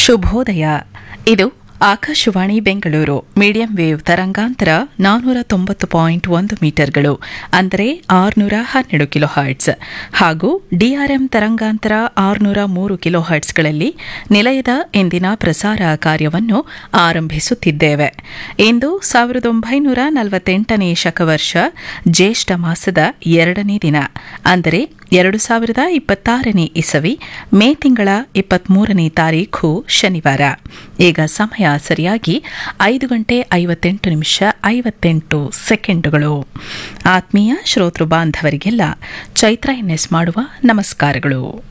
ಶುಭೋದಯ ಇದು Akashvani Bengaluru medium wave ತರಂಗಾಂತರ ನಾನ್ನೂರ ತೊಂಬತ್ತು ಪಾಯಿಂಟ್ ಒಂದು ಮೀಟರ್ಗಳು ಅಂದರೆ ಆರುನೂರ ಹನ್ನೆರಡು ಕಿಲೋ ಹರ್ಟ್ಸ್ ಹಾಗೂ ಡಿಆರ್ಎಂ ತರಂಗಾಂತರ ಆರುನೂರ ಮೂರು ಕಿಲೋ ಹರ್ಟ್ಸ್ಗಳಲ್ಲಿ ನಿಲಯದ ಇಂದಿನ ಪ್ರಸಾರ ಕಾರ್ಯವನ್ನು ಆರಂಭಿಸುತ್ತಿದ್ದೇವೆ ಇಂದು ಸಾವಿರದ ಒಂಬೈನೂರ ನಲವತ್ತೆಂಟನೇ ಶಕವರ್ಷ ಜ್ಯೇಷ್ಠ ಮಾಸದ ಎರಡನೇ ದಿನ ಅಂದರೆ ಎರಡು ಸಾವಿರದ ಇಪ್ಪತ್ತಾರನೇ ಇಸವಿ ಮೇ ತಿಂಗಳ ಇಪ್ಪತ್ಮೂರನೇ ತಾರೀಖು ಶನಿವಾರ ಈಗ ಸಮಯ ಸರಿಯಾಗಿ ಐದು ಗಂಟೆ ಐವತ್ತೆಂಟು ನಿಮಿಷ ಐವತ್ತೆಂಟು ಸೆಕೆಂಡುಗಳು ಆತ್ಮೀಯ ಶ್ರೋತೃ ಬಾಂಧವರಿಗೆಲ್ಲ ಚೈತ್ರ ಎನ್ಎಸ್ ಮಾಡುವ ನಮಸ್ಕಾರಗಳು